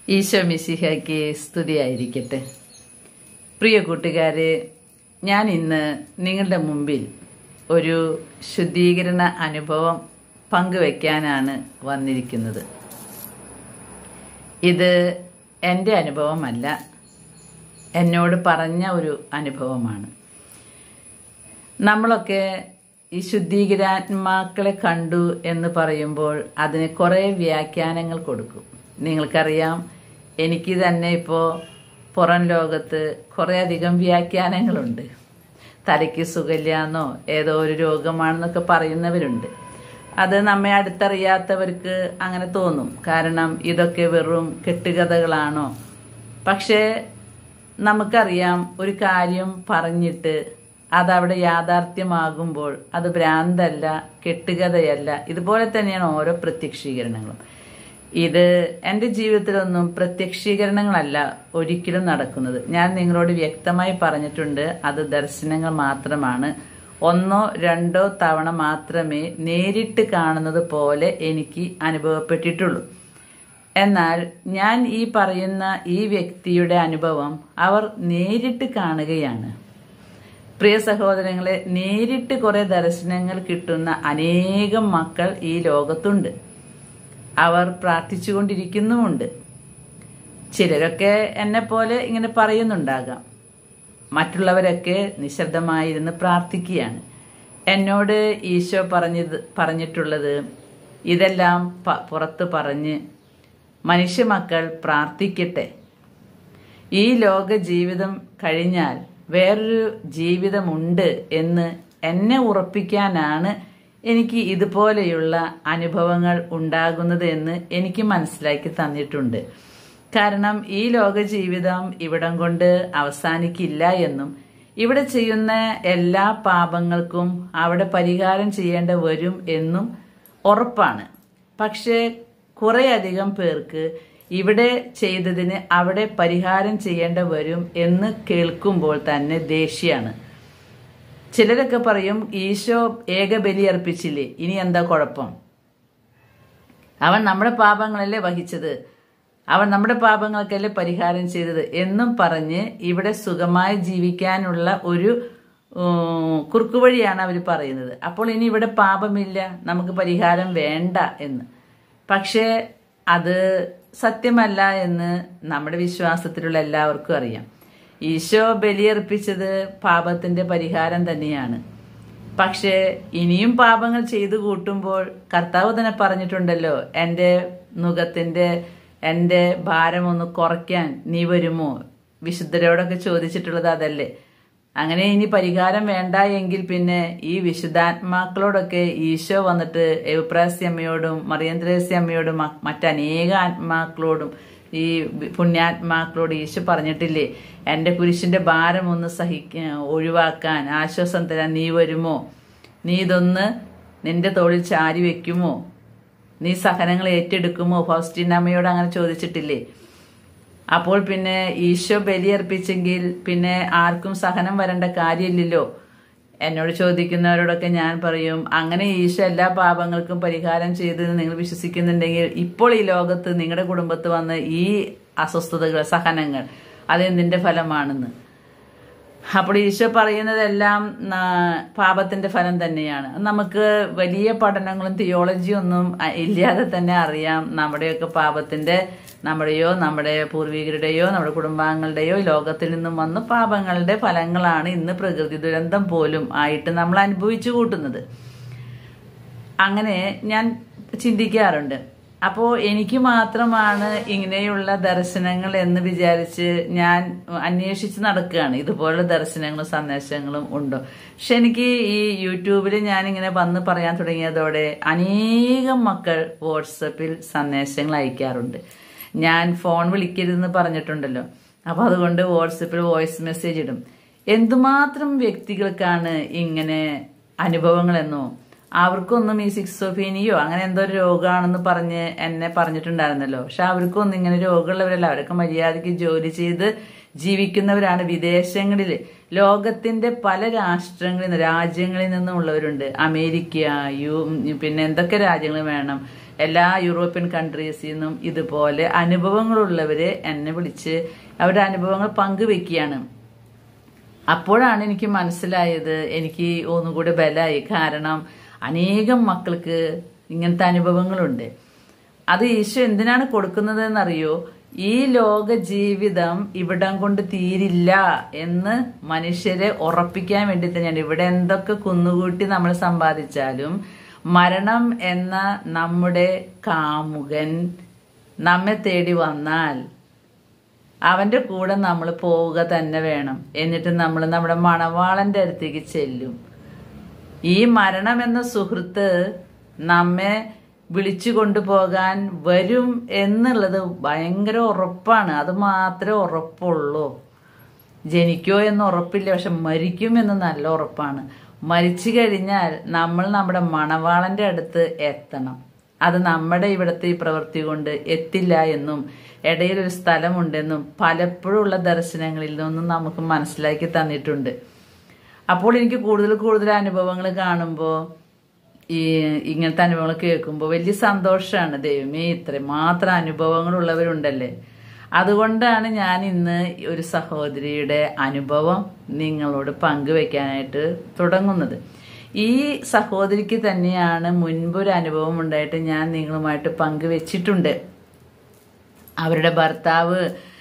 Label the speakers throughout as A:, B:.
A: ഈശോ മിശിഹയ്ക്ക് സ്തുതിയായിരിക്കട്ടെ പ്രിയ കൂട്ടുകാരെ ഞാൻ ഇന്ന് നിങ്ങളുടെ മുമ്പിൽ ഒരു ശുദ്ധീകരണ അനുഭവം പങ്കുവയ്ക്കാനാണ് വന്നിരിക്കുന്നത് ഇത് എൻ്റെ അനുഭവമല്ല എന്നോട് പറഞ്ഞ ഒരു അനുഭവമാണ് നമ്മളൊക്കെ ഈ ശുദ്ധീകരാത്മാക്കളെ കണ്ടു എന്ന് പറയുമ്പോൾ അതിന് കുറേ വ്യാഖ്യാനങ്ങൾ കൊടുക്കും നിങ്ങൾക്കറിയാം എനിക്ക് തന്നെ ഇപ്പോൾ പുറം ലോകത്ത് കുറേ അധികം വ്യാഖ്യാനങ്ങളുണ്ട് തലയ്ക്ക് സുഖമില്ലാന്നോ ഏതോ ഒരു രോഗമാണെന്നൊക്കെ പറയുന്നവരുണ്ട് അത് നമ്മെ അടുത്തറിയാത്തവർക്ക് അങ്ങനെ തോന്നും കാരണം ഇതൊക്കെ വെറും കെട്ടുകഥകളാണോ പക്ഷേ നമുക്കറിയാം ഒരു കാര്യം പറഞ്ഞിട്ട് അതവിടെ യാഥാർത്ഥ്യമാകുമ്പോൾ അത് ഭ്രാന്തല്ല കെട്ടുകഥയല്ല ഇതുപോലെ തന്നെയാണ് ഓരോ പ്രത്യക്ഷീകരണങ്ങളും ഇത് എൻ്റെ ജീവിതത്തിലൊന്നും പ്രത്യക്ഷീകരണങ്ങളല്ല ഒരിക്കലും നടക്കുന്നത് ഞാൻ നിങ്ങളോട് വ്യക്തമായി പറഞ്ഞിട്ടുണ്ട് അത് ദർശനങ്ങൾ മാത്രമാണ് ഒന്നോ രണ്ടോ തവണ മാത്രമേ നേരിട്ട് കാണുന്നത് പോലെ എനിക്ക് അനുഭവപ്പെട്ടിട്ടുള്ളൂ എന്നാൽ ഞാൻ ഈ പറയുന്ന ഈ വ്യക്തിയുടെ അനുഭവം അവർ നേരിട്ട് കാണുകയാണ് പ്രിയ സഹോദരങ്ങളെ നേരിട്ട് കുറെ ദർശനങ്ങൾ കിട്ടുന്ന അനേകം മക്കൾ ഈ ലോകത്തുണ്ട് അവർ പ്രാർത്ഥിച്ചുകൊണ്ടിരിക്കുന്നുമുണ്ട് ചിലരൊക്കെ എന്നെ പോലെ ഇങ്ങനെ പറയുന്നുണ്ടാകാം മറ്റുള്ളവരൊക്കെ നിശബ്ദമായിരുന്ന് പ്രാർത്ഥിക്കുകയാണ് എന്നോട് ഈശോ പറഞ്ഞത് പറഞ്ഞിട്ടുള്ളത് ഇതെല്ലാം പുറത്ത് പറഞ്ഞ് മനുഷ്യമക്കൾ പ്രാർത്ഥിക്കട്ടെ ഈ ലോക ജീവിതം കഴിഞ്ഞാൽ വേറൊരു ജീവിതമുണ്ട് എന്ന് എന്നെ ഉറപ്പിക്കാനാണ് എനിക്ക് ഇതുപോലെയുള്ള അനുഭവങ്ങൾ ഉണ്ടാകുന്നത് എന്ന് എനിക്ക് മനസ്സിലാക്കി തന്നിട്ടുണ്ട് കാരണം ഈ ലോക ജീവിതം ഇവിടം കൊണ്ട് അവസാനിക്കില്ല എന്നും ഇവിടെ ചെയ്യുന്ന എല്ലാ പാപങ്ങൾക്കും അവിടെ പരിഹാരം ചെയ്യേണ്ട വരും എന്നും ഉറപ്പാണ് പക്ഷേ കുറേയധികം പേർക്ക് ഇവിടെ ചെയ്തതിന് അവിടെ പരിഹാരം ചെയ്യേണ്ട വരും എന്ന് കേൾക്കുമ്പോൾ തന്നെ ദേഷ്യാണ് ചിലരൊക്കെ പറയും ഈശോ ഏക ബലി അർപ്പിച്ചില്ലേ ഇനി എന്താ കുഴപ്പം അവൻ നമ്മുടെ പാപങ്ങളല്ലേ വഹിച്ചത് അവൻ നമ്മുടെ പാപങ്ങൾക്കല്ലേ പരിഹാരം ചെയ്തത് എന്നും പറഞ്ഞ് ഇവിടെ സുഖമായി ജീവിക്കാനുള്ള ഒരു കുറുക്കുവഴിയാണ് അവർ പറയുന്നത് അപ്പോൾ ഇനി ഇവിടെ പാപമില്ല നമുക്ക് പരിഹാരം വേണ്ട എന്ന് പക്ഷേ അത് സത്യമല്ല എന്ന് നമ്മുടെ വിശ്വാസത്തിലുള്ള എല്ലാവർക്കും അറിയാം ഈശോ ബലിയർപ്പിച്ചത് പാപത്തിന്റെ പരിഹാരം തന്നെയാണ് പക്ഷേ ഇനിയും പാപങ്ങൾ ചെയ്തു കൂട്ടുമ്പോൾ കർത്താവ് തന്നെ പറഞ്ഞിട്ടുണ്ടല്ലോ എൻ്റെ നുഖത്തിന്റെ എൻ്റെ ഭാരം ഒന്ന് കുറയ്ക്കാൻ നീ വരുമോ വിശുദ്ധരോടൊക്കെ ചോദിച്ചിട്ടുള്ളത് അതല്ലേ അങ്ങനെ ഇനി പരിഹാരം വേണ്ട എങ്കിൽ പിന്നെ ഈ വിശുദ്ധാത്മാക്കളോടൊക്കെ ഈശോ വന്നിട്ട് എവുപ്രാസ്യമ്മയോടും മറിയന്ത്രേസ്യമ്മയോടും മറ്റനേക ആത്മാക്കളോടും ഈ പുണ്യാത്മാക്കളോട് ഈശോ പറഞ്ഞിട്ടില്ലേ എൻ്റെ കുരിശിന്റെ ഭാരം ഒന്ന് സഹിക്ക ഒഴിവാക്കാൻ ആശ്വാസം തരാൻ നീ വരുമോ നീ ഇതൊന്ന് നിന്റെ തോളിൽ ചാരി വെക്കുമോ നീ സഹനങ്ങൾ ഏറ്റെടുക്കുമോ ഫൗസ്റ്റീൻ അമ്മയോട് അങ്ങനെ ചോദിച്ചിട്ടില്ലേ അപ്പോൾ പിന്നെ ഈശോ ബലിയർപ്പിച്ചെങ്കിൽ പിന്നെ ആർക്കും സഹനം വരേണ്ട കാര്യമില്ലല്ലോ എന്നോട് ചോദിക്കുന്നവരോടൊക്കെ ഞാൻ പറയും അങ്ങനെ ഈശോ എല്ലാ പാപങ്ങൾക്കും പരിഹാരം ചെയ്തെന്ന് നിങ്ങൾ വിശ്വസിക്കുന്നുണ്ടെങ്കിൽ ഇപ്പോൾ ഈ ലോകത്ത് നിങ്ങളുടെ കുടുംബത്ത് വന്ന് ഈ അസ്വസ്ഥതകൾ സഹനങ്ങൾ അതെന്തിന്റെ ഫലമാണെന്ന് അപ്പോൾ ഈശോ പറയുന്നതെല്ലാം പാപത്തിന്റെ ഫലം തന്നെയാണ് നമുക്ക് വലിയ പഠനങ്ങളും തിയോളജിയും ഒന്നും ഇല്ലാതെ തന്നെ അറിയാം നമ്മുടെയൊക്കെ പാപത്തിന്റെ നമ്മുടെയോ നമ്മുടെ പൂർവികരുടെയോ നമ്മുടെ കുടുംബാംഗങ്ങളുടെയോ ലോകത്തിൽ നിന്നും വന്ന പാപങ്ങളുടെ ഫലങ്ങളാണ് ഇന്ന് പ്രകൃതി ദുരന്തം പോലും ആയിട്ട് നമ്മൾ അനുഭവിച്ചു കൂട്ടുന്നത് അങ്ങനെ ഞാൻ ചിന്തിക്കാറുണ്ട് അപ്പോൾ എനിക്ക് മാത്രമാണ് ഇങ്ങനെയുള്ള ദർശനങ്ങൾ എന്ന് വിചാരിച്ച് ഞാൻ അന്വേഷിച്ച് നടക്കുകയാണ് ഇതുപോലുള്ള ദർശനങ്ങളും സന്ദേശങ്ങളും ഉണ്ടോ പക്ഷെ എനിക്ക് ഈ യൂട്യൂബിൽ ഞാൻ ഇങ്ങനെ വന്ന് പറയാൻ തുടങ്ങിയതോടെ അനേകം മക്കൾ വാട്സപ്പിൽ സന്ദേശങ്ങൾ അയക്കാറുണ്ട് ഞാൻ ഫോൺ വിളിക്കരുതെന്ന് പറഞ്ഞിട്ടുണ്ടല്ലോ അപ്പൊ അതുകൊണ്ട് വാട്സപ്പിൽ വോയിസ് മെസ്സേജ് ഇടും എന്തുമാത്രം വ്യക്തികൾക്കാണ് ഇങ്ങനെ അനുഭവങ്ങളെന്നോ അവർക്കൊന്നും ഈ സിക്സോഫീനിയോ അങ്ങനെ എന്തോ ഒരു രോഗമാണെന്ന് പറഞ്ഞ് എന്നെ പറഞ്ഞിട്ടുണ്ടായിരുന്നല്ലോ പക്ഷെ അവർക്കൊന്നും ഇങ്ങനെ രോഗമുള്ളവരല്ല അവരൊക്കെ മര്യാദയ്ക്ക് ജോലി ചെയ്ത് ജീവിക്കുന്നവരാണ് വിദേശങ്ങളിൽ ലോകത്തിന്റെ പല രാഷ്ട്രങ്ങളിൽ നിന്ന് രാജ്യങ്ങളിൽ നിന്നും ഉള്ളവരുണ്ട് അമേരിക്ക യു പിന്നെ എന്തൊക്കെ രാജ്യങ്ങൾ വേണം എല്ലാ യൂറോപ്യൻ കൺട്രീസിൽ നിന്നും ഇതുപോലെ അനുഭവങ്ങളുള്ളവര് എന്നെ വിളിച്ച് അവരുടെ അനുഭവങ്ങൾ പങ്കുവെക്കുകയാണ് അപ്പോഴാണ് എനിക്ക് മനസ്സിലായത് എനിക്ക് ഒന്നുകൂടെ ബലമായി കാരണം അനേകം മക്കൾക്ക് ഇങ്ങനത്തെ അനുഭവങ്ങളുണ്ട് അത് ഈശോ എന്തിനാണ് കൊടുക്കുന്നത് എന്നറിയോ ഈ ലോക ജീവിതം ഇവിടം കൊണ്ട് തീരില്ല എന്ന് മനുഷ്യരെ ഉറപ്പിക്കാൻ വേണ്ടി തന്നെയാണ് ഇവിടെ എന്തൊക്കെ കുന്നുകൂട്ടി നമ്മൾ സമ്പാദിച്ചാലും മരണം എന്ന നമ്മുടെ കാമുകൻ നമ്മെ തേടി വന്നാൽ അവന്റെ കൂടെ നമ്മൾ പോവുക തന്നെ വേണം എന്നിട്ട് നമ്മൾ നമ്മുടെ മണവാളന്റെ അടുത്തേക്ക് ചെല്ലും ഈ മരണം എന്ന സുഹൃത്ത് നമ്മെ വിളിച്ചു കൊണ്ടുപോകാൻ വരും എന്നുള്ളത് ഭയങ്കര ഉറപ്പാണ് അത് മാത്രമേ ഉറപ്പുള്ളൂ ജനിക്കോ എന്ന് ഉറപ്പില്ല പക്ഷെ മരിക്കും എന്ന് നല്ല ഉറപ്പാണ് മരിച്ചു കഴിഞ്ഞാൽ നമ്മൾ നമ്മുടെ മണവാളന്റെ അടുത്ത് എത്തണം അത് നമ്മുടെ ഇവിടുത്തെ ഈ പ്രവൃത്തി കൊണ്ട് എത്തില്ല എന്നും ഇടയിൽ ഒരു സ്ഥലമുണ്ടെന്നും പലപ്പോഴും ഉള്ള ദർശനങ്ങളിൽ നിന്നും നമുക്ക് മനസ്സിലാക്കി തന്നിട്ടുണ്ട് അപ്പോൾ എനിക്ക് കൂടുതൽ കൂടുതൽ അനുഭവങ്ങൾ കാണുമ്പോൾ ഈ ഇങ്ങനത്തെ അനുഭവങ്ങൾ കേൾക്കുമ്പോൾ വലിയ സന്തോഷമാണ് ദൈവമേ ഇത്രയും മാത്രം അനുഭവങ്ങളുള്ളവരുണ്ടല്ലേ അതുകൊണ്ടാണ് ഞാൻ ഇന്ന് ഒരു സഹോദരിയുടെ അനുഭവം നിങ്ങളോട് പങ്കുവെക്കാനായിട്ട് തുടങ്ങുന്നത് ഈ സഹോദരിക്ക് തന്നെയാണ് മുൻപൊരു അനുഭവം ഉണ്ടായിട്ട് ഞാൻ നിങ്ങളുമായിട്ട് പങ്കുവെച്ചിട്ടുണ്ട് അവരുടെ ഭർത്താവ്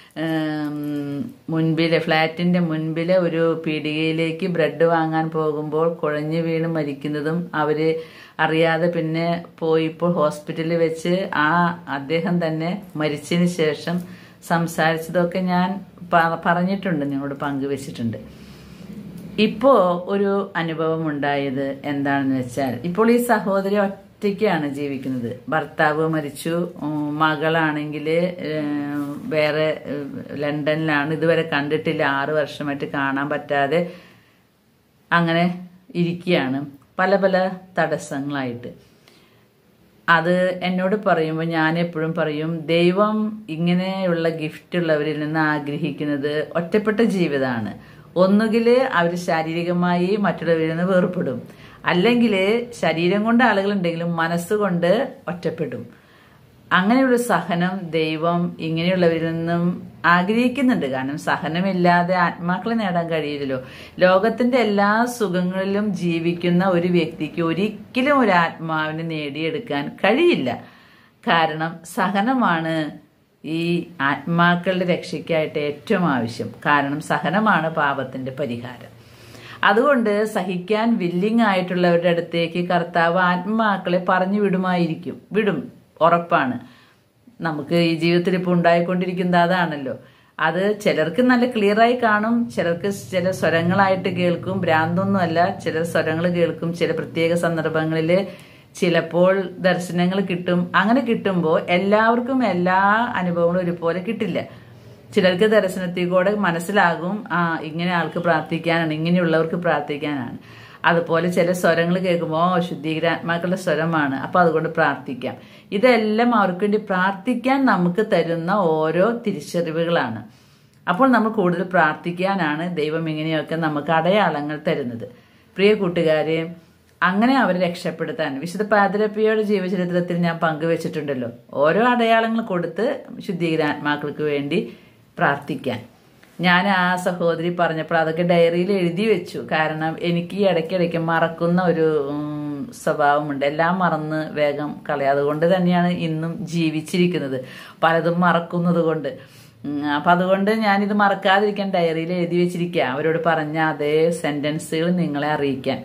A: മുൻപിലെ ഫ്ലാറ്റിന്റെ മുൻപിലെ ഒരു പീടികയിലേക്ക് ബ്രെഡ് വാങ്ങാൻ പോകുമ്പോൾ കുഴഞ്ഞു വീണ് മരിക്കുന്നതും അവര് അറിയാതെ പിന്നെ പോയിപ്പോൾ ഹോസ്പിറ്റലിൽ വെച്ച് ആ അദ്ദേഹം തന്നെ മരിച്ചതിന് ശേഷം സംസാരിച്ചതൊക്കെ ഞാൻ പറഞ്ഞിട്ടുണ്ട് നിങ്ങളോട് പങ്കുവെച്ചിട്ടുണ്ട് ഇപ്പോ ഒരു അനുഭവം ഉണ്ടായത് എന്താണെന്ന് വെച്ചാൽ ഇപ്പോൾ ഈ സഹോദരി ഒറ്റയ്ക്കാണ് ജീവിക്കുന്നത് ഭർത്താവ് മരിച്ചു മകളാണെങ്കിൽ വേറെ ലണ്ടനിലാണ് ഇതുവരെ കണ്ടിട്ടില്ല ആറ് വർഷമായിട്ട് കാണാൻ പറ്റാതെ അങ്ങനെ ഇരിക്കുകയാണ് പല പല തടസ്സങ്ങളായിട്ട് അത് എന്നോട് പറയുമ്പോൾ ഞാൻ എപ്പോഴും പറയും ദൈവം ഇങ്ങനെയുള്ള ഗിഫ്റ്റ് ഉള്ളവരിൽ നിന്ന് ആഗ്രഹിക്കുന്നത് ഒറ്റപ്പെട്ട ജീവിതമാണ് ഒന്നുകിൽ അവർ ശാരീരികമായി മറ്റുള്ളവരിൽ നിന്ന് വേർപ്പെടും അല്ലെങ്കിൽ ശരീരം കൊണ്ട് ആളുകളുണ്ടെങ്കിലും മനസ്സുകൊണ്ട് ഒറ്റപ്പെടും അങ്ങനെയുള്ള സഹനം ദൈവം ഇങ്ങനെയുള്ളവരിൽ നിന്നും ആഗ്രഹിക്കുന്നുണ്ട് കാരണം സഹനമില്ലാതെ ആത്മാക്കളെ നേടാൻ കഴിയില്ലല്ലോ ലോകത്തിന്റെ എല്ലാ സുഖങ്ങളിലും ജീവിക്കുന്ന ഒരു വ്യക്തിക്ക് ഒരിക്കലും ഒരു ആത്മാവിനെ നേടിയെടുക്കാൻ കഴിയില്ല കാരണം സഹനമാണ് ഈ ആത്മാക്കളുടെ രക്ഷയ്ക്കായിട്ട് ഏറ്റവും ആവശ്യം കാരണം സഹനമാണ് പാപത്തിന്റെ പരിഹാരം അതുകൊണ്ട് സഹിക്കാൻ വില്ലിങ് ആയിട്ടുള്ളവരുടെ അടുത്തേക്ക് കർത്താവ് ആത്മാക്കളെ പറഞ്ഞു വിടുമായിരിക്കും വിടും ഉറപ്പാണ് നമുക്ക് ഈ ജീവിതത്തിൽ ഇപ്പോൾ ഉണ്ടായിക്കൊണ്ടിരിക്കുന്നത് അതാണല്ലോ അത് ചിലർക്ക് നല്ല ക്ലിയറായി കാണും ചിലർക്ക് ചില സ്വരങ്ങളായിട്ട് കേൾക്കും ഭ്രാന്തൊന്നുമല്ല ചില സ്വരങ്ങൾ കേൾക്കും ചില പ്രത്യേക സന്ദർഭങ്ങളിൽ ചിലപ്പോൾ ദർശനങ്ങൾ കിട്ടും അങ്ങനെ കിട്ടുമ്പോൾ എല്ലാവർക്കും എല്ലാ അനുഭവങ്ങളും ഒരുപോലെ കിട്ടില്ല ചിലർക്ക് ദർശനത്തിൽ കൂടെ മനസ്സിലാകും ആ ഇങ്ങനെ ആൾക്ക് പ്രാർത്ഥിക്കാനാണ് ഇങ്ങനെയുള്ളവർക്ക് പ്രാർത്ഥിക്കാനാണ് അതുപോലെ ചില സ്വരങ്ങൾ കേൾക്കുമ്പോൾ ഓ ശുദ്ധീകരാത്മാക്കളുടെ സ്വരമാണ് അപ്പൊ അതുകൊണ്ട് പ്രാർത്ഥിക്കാം ഇതെല്ലാം അവർക്ക് വേണ്ടി പ്രാർത്ഥിക്കാൻ നമുക്ക് തരുന്ന ഓരോ തിരിച്ചറിവുകളാണ് അപ്പോൾ നമ്മൾ കൂടുതൽ പ്രാർത്ഥിക്കാനാണ് ദൈവം ഇങ്ങനെയൊക്കെ നമുക്ക് അടയാളങ്ങൾ തരുന്നത് പ്രിയ കൂട്ടുകാരെ അങ്ങനെ അവരെ രക്ഷപ്പെടുത്താൻ വിശുദ്ധ പാതിരപ്പിയുടെ ജീവചരിത്രത്തിൽ ഞാൻ പങ്കുവച്ചിട്ടുണ്ടല്ലോ ഓരോ അടയാളങ്ങൾ കൊടുത്ത് ശുദ്ധീകരാത്മാക്കൾക്ക് വേണ്ടി പ്രാർത്ഥിക്കാൻ ഞാൻ ആ സഹോദരി പറഞ്ഞപ്പോൾ അതൊക്കെ ഡയറിയിൽ എഴുതി വെച്ചു കാരണം എനിക്ക് ഈ ഇടയ്ക്കിടയ്ക്ക് മറക്കുന്ന ഒരു സ്വഭാവമുണ്ട് എല്ലാം മറന്ന് വേഗം കളയാം അതുകൊണ്ട് തന്നെയാണ് ഇന്നും ജീവിച്ചിരിക്കുന്നത് പലതും മറക്കുന്നത് കൊണ്ട് അപ്പം അതുകൊണ്ട് ഞാനിത് മറക്കാതിരിക്കാൻ ഡയറിയിൽ എഴുതി വെച്ചിരിക്കുക അവരോട് പറഞ്ഞ അതേ സെന്റൻസുകൾ നിങ്ങളെ അറിയിക്കാൻ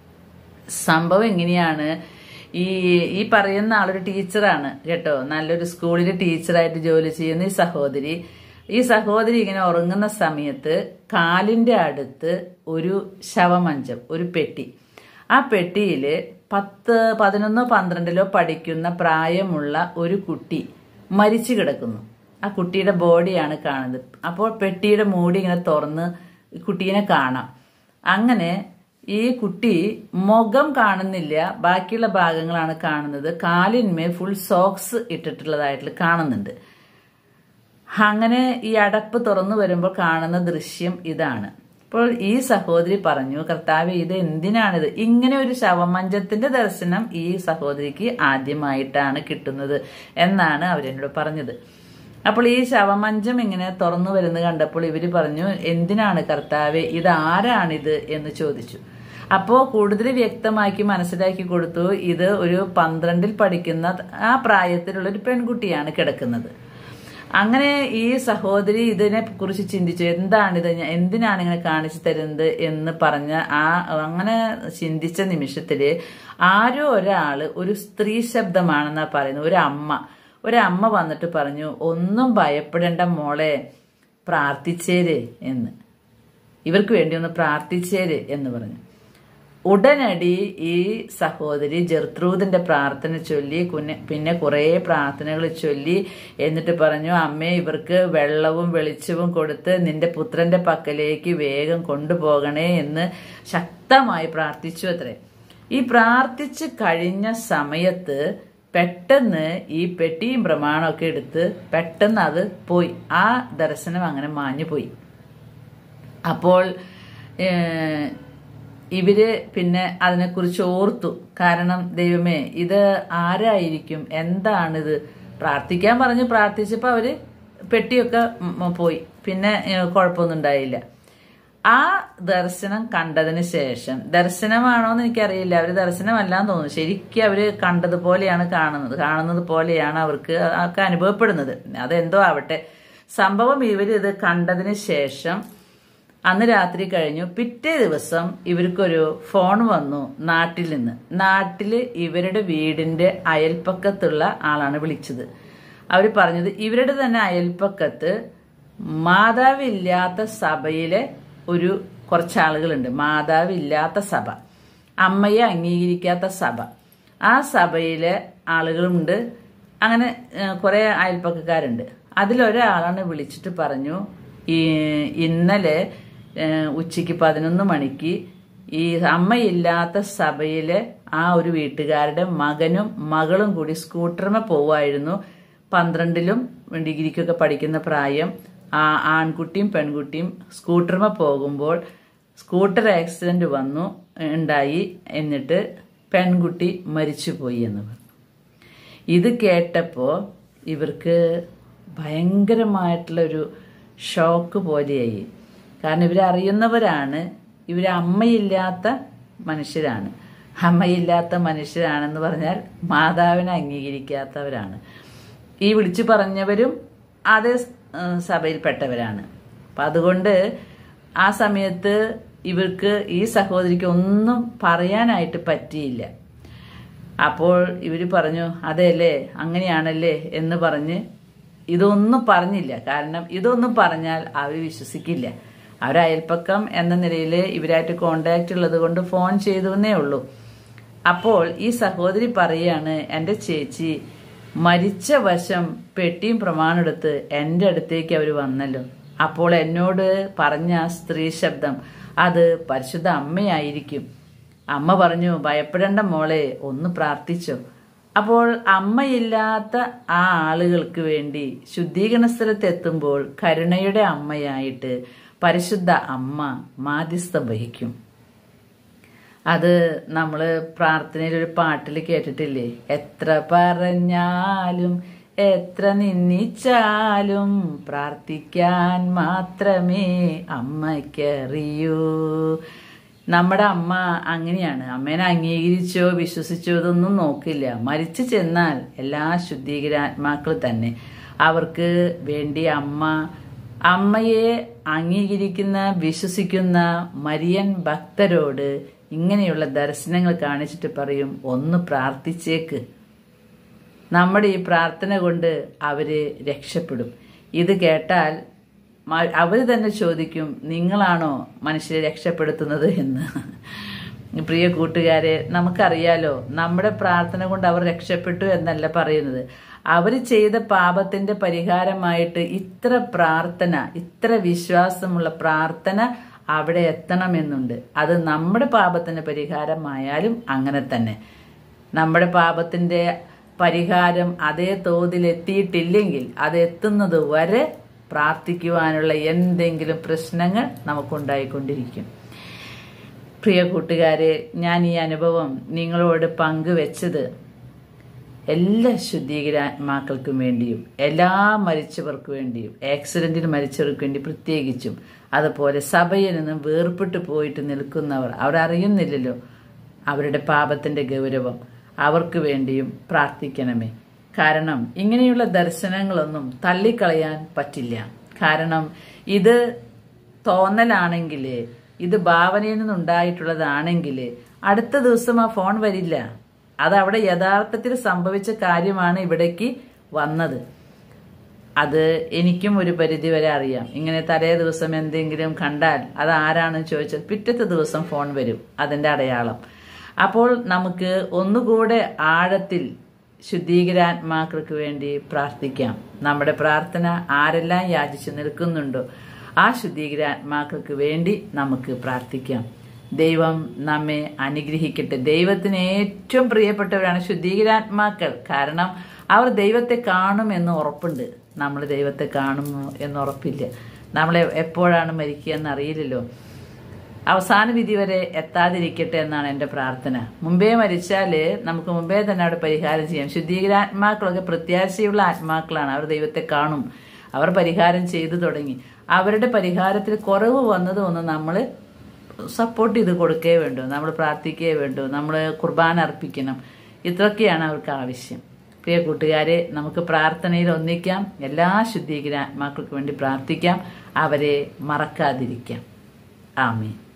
A: സംഭവം എങ്ങനെയാണ് ഈ ഈ പറയുന്ന ആളൊരു ടീച്ചറാണ് കേട്ടോ നല്ലൊരു സ്കൂളിൽ ടീച്ചറായിട്ട് ജോലി ചെയ്യുന്ന ഈ സഹോദരി ഈ സഹോദരി ഇങ്ങനെ ഉറങ്ങുന്ന സമയത്ത് കാലിന്റെ അടുത്ത് ഒരു ശവമഞ്ചം ഒരു പെട്ടി ആ പെട്ടിയിൽ പത്ത് പതിനൊന്നോ പന്ത്രണ്ടിലോ പഠിക്കുന്ന പ്രായമുള്ള ഒരു കുട്ടി മരിച്ചു കിടക്കുന്നു ആ കുട്ടിയുടെ ബോഡിയാണ് കാണുന്നത് അപ്പോൾ പെട്ടിയുടെ മൂടി ഇങ്ങനെ തുറന്ന് കുട്ടീനെ കാണാം അങ്ങനെ ഈ കുട്ടി മുഖം കാണുന്നില്ല ബാക്കിയുള്ള ഭാഗങ്ങളാണ് കാണുന്നത് കാലിന്മേൽ ഫുൾ സോക്സ് ഇട്ടിട്ടുള്ളതായിട്ട് കാണുന്നുണ്ട് അങ്ങനെ ഈ അടപ്പ് തുറന്നു വരുമ്പോൾ കാണുന്ന ദൃശ്യം ഇതാണ് അപ്പോൾ ഈ സഹോദരി പറഞ്ഞു കർത്താവ് ഇത് എന്തിനാണിത് ഇങ്ങനെ ഒരു ശവമഞ്ചത്തിന്റെ ദർശനം ഈ സഹോദരിക്ക് ആദ്യമായിട്ടാണ് കിട്ടുന്നത് എന്നാണ് അവരെന്നോട് പറഞ്ഞത് അപ്പോൾ ഈ ശവമഞ്ചം ഇങ്ങനെ തുറന്നു വരുന്നത് കണ്ടപ്പോൾ ഇവര് പറഞ്ഞു എന്തിനാണ് കർത്താവെ ഇത് ആരാണിത് എന്ന് ചോദിച്ചു അപ്പോൾ കൂടുതൽ വ്യക്തമാക്കി മനസ്സിലാക്കി കൊടുത്തു ഇത് ഒരു പന്ത്രണ്ടിൽ പഠിക്കുന്ന ആ പ്രായത്തിലുള്ള ഒരു പെൺകുട്ടിയാണ് കിടക്കുന്നത് അങ്ങനെ ഈ സഹോദരി ഇതിനെ കുറിച്ച് ചിന്തിച്ചു എന്താണിത് ഞാൻ- എന്തിനാണ് ഇങ്ങനെ കാണിച്ചു തരുന്നത് എന്ന് പറഞ്ഞ ആ അങ്ങനെ ചിന്തിച്ച നിമിഷത്തില് ആരോ ഒരാള് ഒരു സ്ത്രീ ശബ്ദമാണെന്നാ പറയുന്നത് ഒരു അമ്മ ഒരമ്മ വന്നിട്ട് പറഞ്ഞു ഒന്നും ഭയപ്പെടേണ്ട മോളെ പ്രാർത്ഥിച്ചേര് എന്ന് ഇവർക്ക് വേണ്ടി ഒന്ന് പ്രാർത്ഥിച്ചേര് എന്ന് പറഞ്ഞു ഉടനടി ഈ സഹോദരി ജർത്രൂദിന്റെ പ്രാർത്ഥന ചൊല്ലി കുന്നെ- പിന്നെ കുറേ പ്രാർത്ഥനകൾ ചൊല്ലി എന്നിട്ട് പറഞ്ഞു അമ്മേ ഇവർക്ക് വെള്ളവും വെളിച്ചവും കൊടുത്ത് നിന്റെ പുത്രന്റെ പക്കലേക്ക് വേഗം കൊണ്ടുപോകണേ എന്ന് ശക്തമായി പ്രാർത്ഥിച്ചു അത്രേ ഈ പ്രാർത്ഥിച്ച് കഴിഞ്ഞ സമയത്ത് പെട്ടെന്ന് ഈ പെട്ടിയും പ്രമാണമൊക്കെ എടുത്ത് പെട്ടെന്ന് അത് പോയി ആ ദർശനം അങ്ങനെ മാഞ്ഞു പോയി അപ്പോൾ ഏഹ്, ഇവര് പിന്നെ അതിനെക്കുറിച്ച് ഓർത്തു കാരണം ദൈവമേ ഇത് ആരായിരിക്കും എന്താണിത് പ്രാർത്ഥിക്കാൻ പറഞ്ഞ് പ്രാർത്ഥിച്ചപ്പോൾ അവര് പെട്ടിയൊക്കെ ഉം, ഉം, പോയി പിന്നെ ഏഹ്, കുഴപ്പമൊന്നും ഉണ്ടായില്ല ആ ദർശനം കണ്ടതിന് ശേഷം ദർശനമാണോ എന്ന് എനിക്കറിയില്ല അവര് ദർശനമല്ലാന്ന് തോന്നുന്നു ശരിക്കും അവര് കണ്ടതുപോലെയാണ് കാണുന്നത് കാണുന്നത് പോലെയാണ് അവർക്ക് ഒക്കെ അനുഭവപ്പെടുന്നത് അതെന്തോ ആവട്ടെ സംഭവം ഇവര് ഇത് കണ്ടതിന് ശേഷം അന്ന് രാത്രി കഴിഞ്ഞു പിറ്റേ ദിവസം ഇവർക്കൊരു ഫോൺ വന്നു നാട്ടിൽ നിന്ന് നാട്ടില് ഇവരുടെ വീടിന്റെ അയൽപ്പക്കത്തുള്ള ആളാണ് വിളിച്ചത് അവർ പറഞ്ഞത് ഇവരുടെ തന്നെ അയൽപ്പക്കത്ത് മാതാവില്ലാത്ത സഭയിലെ ഒരു കുറച്ച് ആളുകളുണ്ട് മാതാവില്ലാത്ത സഭ അമ്മയെ അംഗീകരിക്കാത്ത സഭ ആ സഭയിലെ ആളുകളുണ്ട് അങ്ങനെ ഏഹ്, കുറെ അയൽപ്പക്കക്കാരുണ്ട് അതിലൊരാളാണ് വിളിച്ചിട്ട് പറഞ്ഞു ഈ ഇന്നലെ ഏഹ്, ഉച്ചയ്ക്ക് പതിനൊന്ന് മണിക്ക് ഈ അമ്മയില്ലാത്ത സഭയിലെ ആ ഒരു വീട്ടുകാരുടെ മകനും മകളും കൂടി സ്കൂട്ടറിമ പോവായിരുന്നു പന്ത്രണ്ടിലും ഡിഗ്രിക്കൊക്കെ പഠിക്കുന്ന പ്രായം ആ ആൺകുട്ടിയും പെൺകുട്ടിയും സ്കൂട്ടറിമ പോകുമ്പോൾ സ്കൂട്ടർ ആക്സിഡന്റ് വന്നു ഉണ്ടായി എന്നിട്ട് പെൺകുട്ടി മരിച്ചുപോയി എന്ന് പറഞ്ഞു ഇത് കേട്ടപ്പോൾ ഇവർക്ക് ഭയങ്കരമായിട്ടുള്ളൊരു ഷോക്ക് പോലെയായി കാരണം ഇവരറിയുന്നവരാണ് ഇവർ അമ്മയില്ലാത്ത മനുഷ്യരാണ് അമ്മയില്ലാത്ത മനുഷ്യരാണെന്ന് പറഞ്ഞാൽ മാതാവിനെ അംഗീകരിക്കാത്തവരാണ് ഈ വിളിച്ചു പറഞ്ഞവരും അതേ ഏഹ്, സഭയിൽപ്പെട്ടവരാണ് അപ്പം അതുകൊണ്ട് ആ സമയത്ത് ഇവർക്ക് ഈ സഹോദരിക്ക് ഒന്നും പറയാനായിട്ട് പറ്റിയില്ല അപ്പോൾ ഇവർ പറഞ്ഞു അതെല്ലേ അങ്ങനെയാണല്ലേ എന്ന് പറഞ്ഞ് ഇതൊന്നും പറഞ്ഞില്ല കാരണം ഇതൊന്നും പറഞ്ഞാൽ അവർ വിശ്വസിക്കില്ല അവർ അയൽപ്പക്കം എന്ന നിലയിൽ ഇവരായിട്ട് കോണ്ടാക്ട് ഉള്ളത് കൊണ്ട് ഫോൺ ചെയ്തു എന്നേ ഉള്ളൂ അപ്പോൾ ഈ സഹോദരി പറയാണ് എൻ്റെ ചേച്ചി മരിച്ച വശം പെട്ടിയും പ്രമാണമെടുത്ത് എൻ്റെ അടുത്തേക്ക് അവർ വന്നല്ലോ അപ്പോൾ എന്നോട് പറഞ്ഞ ആ സ്ത്രീ ശബ്ദം അത് പരിശുദ്ധ അമ്മയായിരിക്കും അമ്മ പറഞ്ഞു ഭയപ്പെടേണ്ട മോളെ ഒന്ന് പ്രാർത്ഥിച്ചോ അപ്പോൾ അമ്മയില്ലാത്ത ആ ആളുകൾക്ക് വേണ്ടി ശുദ്ധീകരണ സ്ഥലത്ത് എത്തുമ്പോൾ കരുണയുടെ അമ്മയായിട്ട് പരിശുദ്ധ അമ്മ മാധ്യസ്ഥം വഹിക്കും അത് നമ്മൾ പ്രാർത്ഥനയിൽ ഒരു പാട്ടിൽ കേട്ടിട്ടില്ലേ എത്ര പറഞ്ഞാലും എത്ര നിന്ദിച്ചാലും പ്രാർത്ഥിക്കാൻ മാത്രമേ അമ്മയ്ക്കറിയൂ നമ്മുടെ അമ്മ അങ്ങനെയാണ് അമ്മേനെ അംഗീകരിച്ചോ വിശ്വസിച്ചോ ഇതൊന്നും നോക്കില്ല മരിച്ചു ചെന്നാൽ എല്ലാ ശുദ്ധീകരാത്മാക്കൾ തന്നെ അവർക്ക് വേണ്ടി അമ്മ അമ്മയെ അംഗീകരിക്കുന്ന വിശ്വസിക്കുന്ന മരിയൻ ഭക്തരോട് ഇങ്ങനെയുള്ള ദർശനങ്ങൾ കാണിച്ചിട്ട് പറയും ഒന്ന് പ്രാർത്ഥിച്ചേക്ക് നമ്മുടെ ഈ പ്രാർത്ഥന കൊണ്ട് അവര് രക്ഷപ്പെടും ഇത് കേട്ടാൽ മ- അവര് തന്നെ ചോദിക്കും നിങ്ങളാണോ മനുഷ്യരെ രക്ഷപ്പെടുത്തുന്നത് എന്ന് പ്രിയ കൂട്ടുകാരെ നമുക്കറിയാലോ നമ്മുടെ പ്രാർത്ഥന കൊണ്ട് അവർ രക്ഷപ്പെട്ടു എന്നല്ല പറയുന്നത് അവർ ചെയ്ത പാപത്തിന്റെ പരിഹാരമായിട്ട് ഇത്ര പ്രാർത്ഥന ഇത്ര വിശ്വാസമുള്ള പ്രാർത്ഥന അവിടെ എത്തണമെന്നുണ്ട് അത് നമ്മുടെ പാപത്തിന്റെ പരിഹാരമായാലും അങ്ങനെ തന്നെ നമ്മുടെ പാപത്തിന്റെ പരിഹാരം അതേ തോതിൽ എത്തിയിട്ടില്ലെങ്കിൽ അത് എത്തുന്നത് വരെ പ്രാർത്ഥിക്കുവാനുള്ള എന്തെങ്കിലും പ്രശ്നങ്ങൾ നമുക്കുണ്ടായിക്കൊണ്ടിരിക്കും പ്രിയ കൂട്ടുകാരെ ഞാൻ ഈ അനുഭവം നിങ്ങളോട് പങ്കുവെച്ചത് എല്ലാ ശുദ്ധീകരാത്മാക്കൾക്കും വേണ്ടിയും എല്ലാ മരിച്ചവർക്ക് വേണ്ടിയും ആക്സിഡന്റിൽ മരിച്ചവർക്ക് വേണ്ടി പ്രത്യേകിച്ചും അതുപോലെ സഭയിൽ നിന്നും വേർപെട്ടു പോയിട്ട് നിൽക്കുന്നവർ അവർ അറിയുന്നില്ലല്ലോ അവരുടെ പാപത്തിന്റെ ഗൗരവം അവർക്ക് വേണ്ടിയും പ്രാർത്ഥിക്കണമേ കാരണം ഇങ്ങനെയുള്ള ദർശനങ്ങളൊന്നും തള്ളിക്കളയാൻ പറ്റില്ല കാരണം ഇത് തോന്നലാണെങ്കിൽ ഇത് ഭാവനയിൽ നിന്നുണ്ടായിട്ടുള്ളതാണെങ്കിൽ അടുത്ത ദിവസം ആ ഫോൺ വരില്ല അത് അവിടെ യഥാർത്ഥത്തിൽ സംഭവിച്ച കാര്യമാണ് ഇവിടേക്ക് വന്നത് അത് എനിക്കും ഒരു പരിധി വരെ അറിയാം ഇങ്ങനെ തലേ ദിവസം എന്തെങ്കിലും കണ്ടാൽ അത് ആരാണെന്ന് ചോദിച്ചാൽ പിറ്റത്തെ ദിവസം ഫോൺ വരും അതിന്റെ അടയാളം അപ്പോൾ നമുക്ക് ഒന്നുകൂടെ ആഴത്തിൽ ശുദ്ധീകരാത്മാക്കൾക്ക് വേണ്ടി പ്രാർത്ഥിക്കാം നമ്മുടെ പ്രാർത്ഥന ആരെല്ലാം യാചിച്ചു നിൽക്കുന്നുണ്ടോ ആ ശുദ്ധീകരാത്മാക്കൾക്ക് വേണ്ടി നമുക്ക് പ്രാർത്ഥിക്കാം ദൈവം നമ്മെ അനുഗ്രഹിക്കട്ടെ ദൈവത്തിന് ഏറ്റവും പ്രിയപ്പെട്ടവരാണ് ശുദ്ധീകരാത്മാക്കൾ കാരണം അവർ ദൈവത്തെ കാണുമെന്ന് ഉറപ്പുണ്ട് നമ്മൾ ദൈവത്തെ കാണുമോ എന്ന് ഉറപ്പില്ല നമ്മൾ എപ്പോഴാണ് മരിക്കുക എന്ന് അറിയില്ലല്ലോ അവസാന വിധി വരെ എത്താതിരിക്കട്ടെ എന്നാണ് എൻ്റെ പ്രാർത്ഥന മുമ്പേ മരിച്ചാൽ നമുക്ക് മുമ്പേ തന്നെ അവിടെ പരിഹാരം ചെയ്യാം ശുദ്ധീകരാത്മാക്കളൊക്കെ പ്രത്യാശയുള്ള ആത്മാക്കളാണ് അവർ ദൈവത്തെ കാണും അവർ പരിഹാരം ചെയ്തു തുടങ്ങി അവരുടെ പരിഹാരത്തിൽ കുറവ് വന്നതൊന്നും നമ്മൾ സപ്പോർട്ട് ചെയ്ത് കൊടുക്കേ വേണ്ടു നമ്മൾ പ്രാർത്ഥിക്കേ വേണ്ടു നമ്മൾ കുർബാന അർപ്പിക്കണം ഇതൊക്കെയാണ് അവർക്ക് ആവശ്യം പ്രിയ കൂട്ടുകാരെ നമുക്ക് പ്രാർത്ഥനയിൽ ഒന്നിക്കാം എല്ലാ ശുദ്ധീകരാത്മാക്കൾക്ക് വേണ്ടി പ്രാർത്ഥിക്കാം അവരെ മറക്കാതിരിക്കാം ആമീൻ